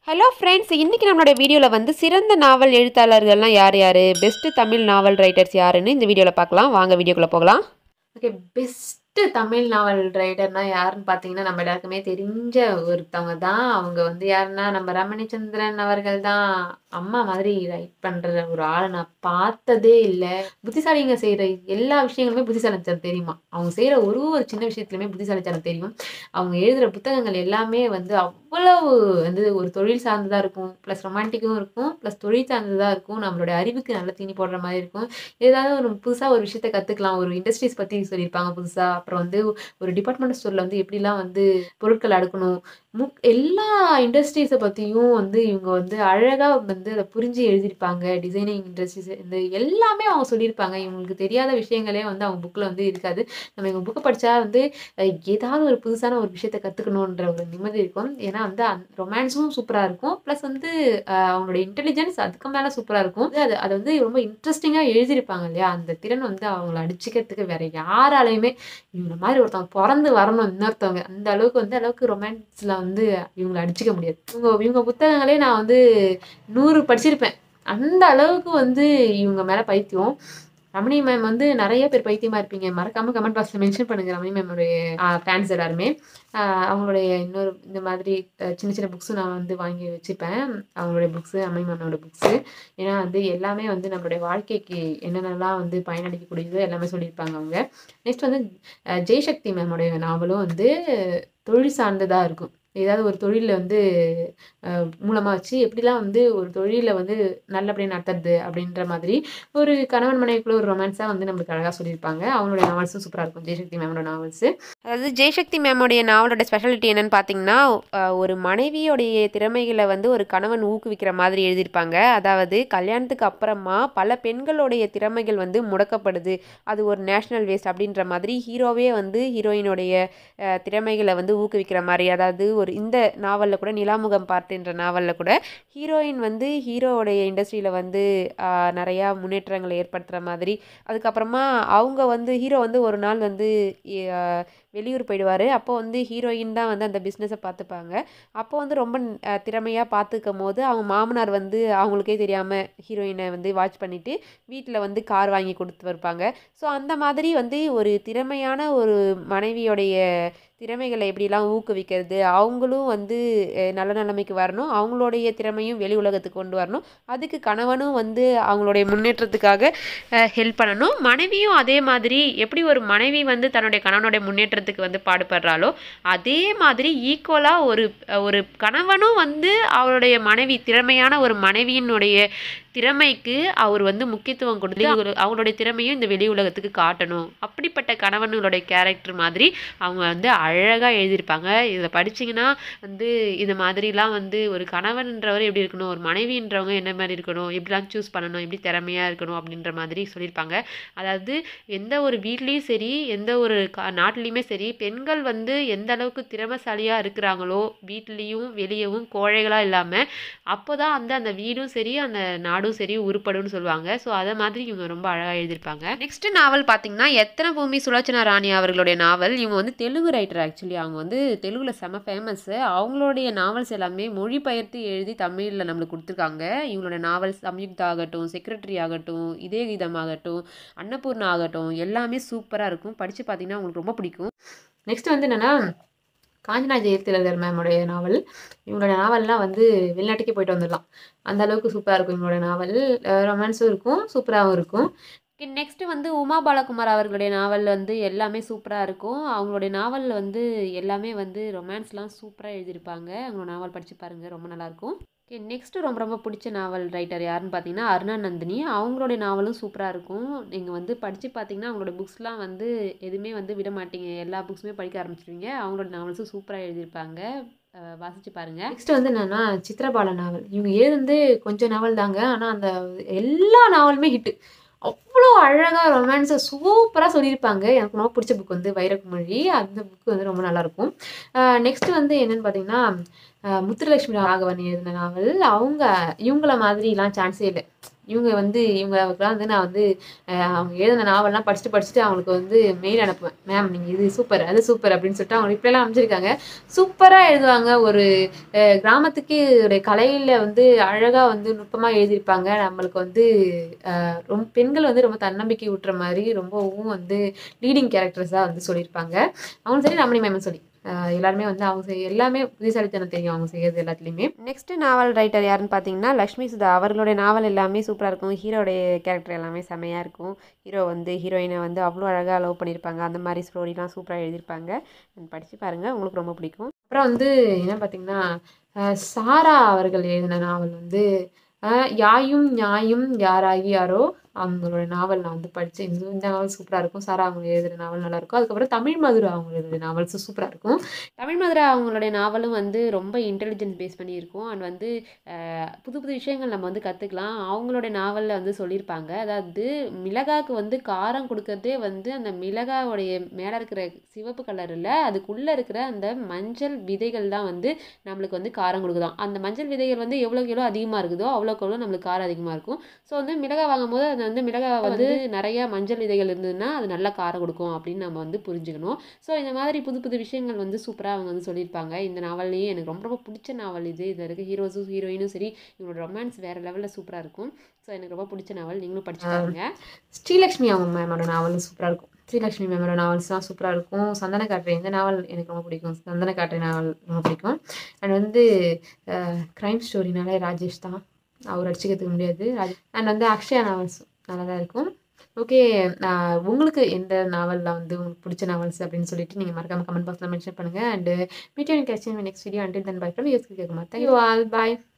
Hello friends இன்றைக்கி நம்மளோட வீடியோவில் வந்து சிறந்த நாவல் எழுத்தாளர்கள்லாம் யார் யார் பெஸ்ட்டு தமிழ் நாவல் ரைட்டர்ஸ் யாருன்னு இந்த வீடியோவில் பார்க்கலாம் வாங்க வீடியோக்குள்ளே போகலாம் ஓகே பெஸ்ட்டு தமிழ் நாவல் ரைட்டர்னா யாருன்னு பார்த்தீங்கன்னா நம்ம எல்லாருக்குமே தெரிஞ்ச ஒருத்தவங்க தான் அவங்க வந்து யாருன்னா நம்ம ரமணிச்சந்திரன் அவர்கள் தான் அம்மா மாதிரி ரைட் பண்ணுற ஒரு ஆளை நான் பார்த்ததே இல்லை புத்திசாலிங்க செய்கிற எல்லா விஷயங்களுமே புத்திசாலித்தனம் தெரியுமா அவங்க செய்கிற ஒரு ஒரு சின்ன விஷயத்துலையுமே புத்திசாலித்தனம் தெரியும் அவங்க எழுதுகிற புத்தகங்கள் எல்லாமே வந்து அவ்வளவு வந்து ஒரு தொழில் சார்ந்ததாக இருக்கும் ப்ளஸ் ரொமான்டிக்கும் இருக்கும் ப்ளஸ் தொழில் சார்ந்ததாக இருக்கும் நம்மளோட அறிவுக்கு நல்ல தீனி போடுற மாதிரி இருக்கும் ஏதாவது ஒரு புதுசாக ஒரு விஷயத்த கற்றுக்கலாம் ஒரு இண்டஸ்ட்ரீஸ் பற்றி சொல்லியிருப்பாங்க புதுசாக அப்புறம் வந்து ஒரு டிபார்ட்மெண்ட் ஸ்டோரில் வந்து எப்படிலாம் வந்து பொருட்கள் அடுக்கணும் முக் எல்லா இண்டஸ்ட்ரீஸை பற்றியும் வந்து இவங்க வந்து அழகாக வந்து அதை புரிஞ்சு எழுதியிருப்பாங்க டிசைனிங் இண்டஸ்ட்ரீஸ் இந்த எல்லாமே அவங்க சொல்லியிருப்பாங்க இவங்களுக்கு தெரியாத விஷயங்களே வந்து அவங்க புக்கில் வந்து இருக்காது நம்ம இவங்க புக்கை படித்தா வந்து அஹ், ஏதாவது ஒரு புதுசான ஒரு விஷயத்த கற்றுக்கணுன்ற ஒரு நிம்மதி இருக்கும் ஏன்னா வந்து ரொமான்ஸும் சூப்பராக இருக்கும் ப்ளஸ் வந்து அஹ், அவங்களோட இன்டெலிஜென்ஸ் அதுக்கு மேலே சூப்பராக இருக்கும் அது அதை வந்து ரொம்ப இன்ட்ரெஸ்டிங்காக எழுதியிருப்பாங்க இல்லையா அந்த திறன் வந்து அவங்கள அடிச்சுக்கிறதுக்கு வேற யாராலையுமே இவங்க மாதிரி ஒருத்தவங்க பிறந்து வரணும் இன்னொருத்தவங்க அந்த அளவுக்கு வந்து அளவுக்கு ரொமான்ஸில் வந்து இவங்களை அடிச்சுக்க முடியாது இவங்க இவங்க புத்தகங்களே நான் வந்து நூறு படிச்சிருப்பேன் அந்த அளவுக்கு வந்து இவங்க மேலே பைத்தியம் ரமணி மேம் வந்து நிறைய பேர் பைத்தியமா இருப்பீங்க மறக்காம கமெண்ட் பாக்ஸ்ல மென்ஷன் பண்ணுங்க ரமணி மேமோடைய ஃபேன்ஸ் எல்லாருமே ஆஹ் அவங்களுடைய இன்னொரு இந்த மாதிரி அஹ், சின்ன சின்ன புக்ஸும் நான் வந்து வாங்கி வச்சுப்பேன் அவங்களுடைய புக்ஸு ரமணி மேமோட புக்ஸு ஏன்னா வந்து எல்லாமே வந்து நம்மளுடைய வாழ்க்கைக்கு என்னென்னலாம் வந்து பயனளிக்கக்கூடியதோ எல்லாமே சொல்லியிருப்பாங்க அவங்க நெக்ஸ்ட் வந்து அஹ், ஜெயசக்தி மேமோடைய நாவலும் வந்து தொழில் சார்ந்ததாக இருக்கும் ஏதாவது ஒரு தொழிலில் வந்து மூலமாக வச்சு எப்படிலாம் வந்து ஒரு தொழிலை வந்து நல்லபடியாக நடத்துறது அப்படின்ற மாதிரி ஒரு கணவன் மனைவிக்குள்ள ஒரு ரொமான்ஸாக வந்து நம்மளுக்கு அழகாக சொல்லியிருப்பாங்க அவங்களுடைய நாவல்ஸும் சூப்பராக இருக்கும் ஜெயசக்தி மேமோட நாவல்ஸு அதாவது ஜெயசக்தி மேமோடைய நாவலோட ஸ்பெஷாலிட்டி என்னன்னு பார்த்தீங்கன்னா அஹ், ஒரு மனைவியோடைய திறமைகளை வந்து ஒரு கணவன் ஊக்குவிக்கிற மாதிரி எழுதியிருப்பாங்க அதாவது கல்யாணத்துக்கு அப்புறமா பல பெண்களுடைய திறமைகள் வந்து முடக்கப்படுது அது ஒரு நேஷ்னல் வேஸ்ட் அப்படின்ற மாதிரி ஹீரோவே வந்து ஹீரோயினுடைய அஹ், திறமைகளை வந்து ஊக்குவிக்கிற மாதிரி அதாவது ஒரு இந்த நாவலில் கூட நிலாமுகம் பார்ட்டுன்ற நாவலில் கூட ஹீரோயின் வந்து ஹீரோவுடைய இண்டஸ்ட்ரியில் வந்து ஆஹ், நிறையா முன்னேற்றங்களை ஏற்படுத்துகிற மாதிரி அதுக்கப்புறமா அவங்க வந்து ஹீரோ வந்து ஒரு நாள் வந்து ஆஹ், வெளியூர் போயிடுவார் அப்போ வந்து ஹீரோயின் தான் வந்து அந்த பிஸ்னஸை பார்த்துப்பாங்க அப்போ வந்து ரொம்ப திறமையாக பார்த்துக்கும் போது அவங்க மாமனார் வந்து அவங்களுக்கே தெரியாமல் ஹீரோயினை வந்து வாட்ச் பண்ணிவிட்டு வீட்டில் வந்து கார் வாங்கி கொடுத்து இருப்பாங்க ஸோ அந்த மாதிரி வந்து ஒரு திறமையான ஒரு மனைவியோடைய திறமைகளை எப்படிலாம் ஊக்குவிக்கிறது அவங்களும் வந்து அஹ், நல்ல நிலைமைக்கு வரணும் அவங்களுடைய திறமையும் வெளி உலகத்துக்கு கொண்டு வரணும் அதுக்கு கணவனும் வந்து அவங்களுடைய முன்னேற்றத்துக்காக ஹெல்ப் பண்ணணும் மனைவியும் அதே மாதிரி எப்படி ஒரு மனைவி வந்து தன்னுடைய கணவனுடைய முன்னேற்றத்துக்கு வந்து பாடுபடுறாளோ அதே மாதிரி ஈக்குவலாக ஒரு ஒரு கணவனும் வந்து அவருடைய மனைவி திறமையான ஒரு மனைவியினுடைய திறமைக்கு அவர் வந்து முக்கியத்துவம் கொடுத்து அவர் அவங்களுடைய திறமையும் இந்த வெளி உலகத்துக்கு காட்டணும் அப்படிப்பட்ட கணவனுடைய கேரக்டர் மாதிரி அவங்க வந்து அழகாக எழுதியிருப்பாங்க இதில் படிச்சீங்கன்னா வந்து இந்த மாதிரிலாம் வந்து ஒரு கணவன்றவர் எப்படி இருக்கணும் ஒரு மனைவின்றவங்க என்ன மாதிரி இருக்கணும் எப்படிலாம் சூஸ் பண்ணணும் எப்படி திறமையாக இருக்கணும் அப்படின்ற மாதிரி சொல்லியிருப்பாங்க அதாவது எந்த ஒரு வீட்லேயும் சரி எந்த ஒரு கா நாட்டிலையுமே சரி பெண்கள் வந்து எந்த அளவுக்கு திறமைசாலியாக இருக்கிறாங்களோ வீட்லேயும் வெளியவும் கோழைகளாக இல்லாமல் அப்போ தான் வந்து அந்த வீடும் சரி அந்த நாடும் சரி உருப்படும்னு சொல்லுவாங்க ஸோ அதை மாதிரி இவங்க ரொம்ப அழகாக எழுதியிருப்பாங்க நெக்ஸ்ட் நாவல் பார்த்தீங்கன்னா எத்தனை பூமி சுலோச்சனா ராணி அவர்களுடைய நாவல் இவங்க வந்து தெலுங்கு ரைட்டர் ஆக்சுவலி அவங்க வந்து தெலுங்குல செம ஃபேமஸ் அவங்களுடைய நாவல்ஸ் எல்லாமே மொழிபெயர்த்து எழுதி தமிழில் நம்மளுக்கு கொடுத்துருக்காங்க இவங்களோட நாவல்ஸ் சம்யுக்தா ஆகட்டும் செக்ரட்டரி ஆகட்டும் இதே கீதம் ஆகட்டும் அன்னபூர்ணா ஆகட்டும் எல்லாமே சூப்பராக இருக்கும் படித்து பார்த்தீங்கன்னா உங்களுக்கு ரொம்ப பிடிக்கும் நெக்ஸ்ட் வந்து என்னன்னா காஞ்சனா ஜெயலலிதர் மேமோடைய நாவல் இவங்களோட நாவல்லாம் வந்து வெளிநாட்டுக்கே போயிட்டு வந்துடலாம் அந்த அளவுக்கு சூப்பராக இருக்கும் இவங்களோட நாவல் ரொமான்ஸும் இருக்கும் சூப்பராகவும் இருக்கும் நெக்ஸ்ட் வந்து உமா பாலகுமார் அவர்களுடைய நாவல் வந்து எல்லாமே சூப்பராக இருக்கும் அவங்களுடைய நாவல் வந்து எல்லாமே வந்து ரொமான்ஸ்லாம் சூப்பராக எழுதியிருப்பாங்க அவங்களோட நாவல் படித்து பாருங்கள் ரொம்ப நல்லாயிருக்கும் ஓகே நெக்ஸ்ட்டு ரொம்ப ரொம்ப பிடிச்ச நாவல் ரைட்டர் யாருன்னு பார்த்தீங்கன்னா அருணா நந்தினி அவங்களுடைய நாவலும் சூப்பராக இருக்கும் நீங்கள் வந்து படித்து பார்த்தீங்கன்னா அவங்களோட புக்ஸ்லாம் வந்து எதுவுமே வந்து விட மாட்டீங்க எல்லா புக்ஸுமே படிக்க ஆரம்பிச்சிருவீங்க அவங்களோட நாவல்ஸும் சூப்பராக எழுதியிருப்பாங்க அஹ் வாசிச்சு பாருங்கள் நெக்ஸ்ட் வந்து என்னன்னா சித்திரபால நாவல் இவங்க எழுதுந்து கொஞ்சம் நாவல் தாங்க ஆனால் அந்த எல்லா நாவலுமே ஹிட்டு அவ்வளோ அழகாக ரொமான்ஸை சூப்பராக சொல்லியிருப்பாங்க எனக்கு ரொம்ப பிடிச்ச புக் வந்து வைரக்குமொழி அந்த புக் வந்து ரொம்ப நல்லாயிருக்கும் நெக்ஸ்ட் வந்து என்னன்னு பார்த்தீங்கன்னா அ முத்துலட்சுமி ராகவன் எழுதின நாவல். அவங்க இவங்கள மாதிரிலாம் சான்ஸே இல்ல. இவங்க வந்து இவங்களுக்கெல்லாம் வந்து நான் வந்து அ அவங்க எழுதின நாவல்லாம் படிச்சுட்டு, படிச்சுட்டு அவங்களுக்கு வந்து மெயில் அனுப்புவேன். மேம் நீங்க இது சூப்பர், அது சூப்பர் அப்படின்னு சொல்லிட்டு அவங்க ரிப்ளைலாம் அனுப்பிச்சிருக்காங்க. சூப்பரா எழுதுவாங்க. ஒரு அ கிராமத்துக்கு உடைய கலையில வந்து அழகா வந்து நுட்பமா எழுதியிருப்பாங்க. நம்மளுக்கு வந்து அ ரொம் பெண்கள் வந்து ரொம்ப தன்னம்பிக்கை ஊட்டுற மாரி ரொம்பவும் வந்து லீடிங் கேரக்டர்ஸா வந்து சொல்லியிருப்பாங்க. அவங்களும் சரி, ரமணி மேமும் சரி. அ எல்லாருமே வந்து அவங்க செய் எல்லாமே புத்திசாலித்தனம் தெரியும் அவங்க செய்றது எல்லாத்துலயுமே. நெக்ஸ்ட் நாவல் ரைட்டர் யாருன்னு பார்த்தீங்கன்னா, லக்ஷ்மி சுதா. அவர்களுடைய நாவல் எல்லாமே சூப்பரா இருக்கும். ஹீரோடைய கேரக்டர் எல்லாமே செம்மையா இருக்கும். ஹீரோ வந்து ஹீரோயின வந்து அவ்வளோ அழகா லவ் பண்ணியிருப்பாங்க. அந்த மாரி ஸ்டோரிலாம் சூப்பரா எழுதியிருப்பாங்க. படிச்சு பாருங்க. உங்களுக்கு ரொம்ப பிடிக்கும். அப்புறம் வந்து என்ன பார்த்தீங்கன்னா, அ சாரா அவர்கள் எழுதின நாவல் வந்து அ யாயும் ஞாயும் யாராகி யாரோ அவங்களோட நாவல் நான் வந்து படிச்சேன். இந்த இந்த நாவல் சூப்பரா இருக்கும். சாரா அவங்க எழுதுற நாவல் நல்லாயிருக்கும். அதுக்கப்புறம் தமிழ் மதுரா அவங்க எழுதுற நாவல்ஸும் சூப்பரா இருக்கும். தமிழ் மதுரா அவங்களுடைய நாவலும் வந்து ரொம்ப இன்டெலிஜென்ஸ் பேஸ் பண்ணி இருக்கும். அண்ட் வந்து அ புது புது விஷயங்கள் நம்ம வந்து கத்துக்கலாம். அவங்களுடைய நாவல்ல வந்து சொல்லியிருப்பாங்க. அதாவது மிளகாய்க்கு வந்து காரம் குடுக்கறதே வந்து அந்த மிளகாயோடைய மேல இருக்கிற சிவப்பு கலர்ல அதுக்குள்ள இருக்கிற அந்த மஞ்சள் விதைகள் தான் வந்து நம்மளுக்கு வந்து காரம் குடுக்குதாம். அந்த மஞ்சள் விதைகள் வந்து எவ்வளோக்கு எவ்வளோ அதிகமா இருக்குதோ, அவ்வளோக்கு அவ்வளோ நம்மளுக்கு காரம் அதிகமா இருக்கும். ஸோ வந்து மிளகாய் வாங்கும்போது அது வந்து மிளகாய் வந்து நெறைய மஞ்சள் விதைகள் இருந்ததுன்னா, அது நல்லா காரம் குடுக்கும் அப்படின்னு நம்ம வந்து புரிஞ்சுக்கணும். ஸோ இந்த மாதிரி புது புது விஷயங்கள் வந்து சூப்பரா அவங்க வந்து சொல்லியிருப்பாங்க. இந்த நாவல்லயே எனக்கு ரொம்ப ரொம்ப புடிச்ச நாவல் இது. இதுல இருக்க ஹீரோஸும், ஹீரோயினும் சரி, இவங்களோட ரொமான்ஸ் வேற லெவல்ல சூப்பரா இருக்கும். ஸோ எனக்கு ரொம்ப புடிச்ச நாவல். நீங்களும் படிச்சு அ பாருங்க. ஸ்ரீலக்ஷ்மி அவங்க மேமோட நாவலும் சூப்பரா இருக்கும். ஸ்ரீலக்ஷ்மி மேமோட நாவல்ஸ்லாம் சூப்பரா இருக்கும். சந்தன காற்று இந்த நாவல் எனக்கு ரொம்ப பிடிக்கும். சந்தன காற்று நாவல் ரொம்ப பிடிக்கும். அண்ட் வந்து அ கிரைம் ஸ்டோரினாலே ராஜேஷ் தான். அவர் அடிச்சுக்கிறதுக்கு முடியாது. ராஜ் அண்ட் வந்து அக்ஷயா நாவல்ஸ் நல்லா தான் இருக்கும். ஓகே. அ உங்களுக்கு எந்த நாவல்லாம் வந்து உங்களுக்கு பிடிச்ச நாவல்ஸ் அப்படின்னு சொல்லிட்டு நீங்க மறக்காம கமெண்ட் பாக்ஸ்ல மென்ஷன் பண்ணுங்க. And meet you in catch in my next video. Until then bye from your Sri Kumar. Thank you all. Bye.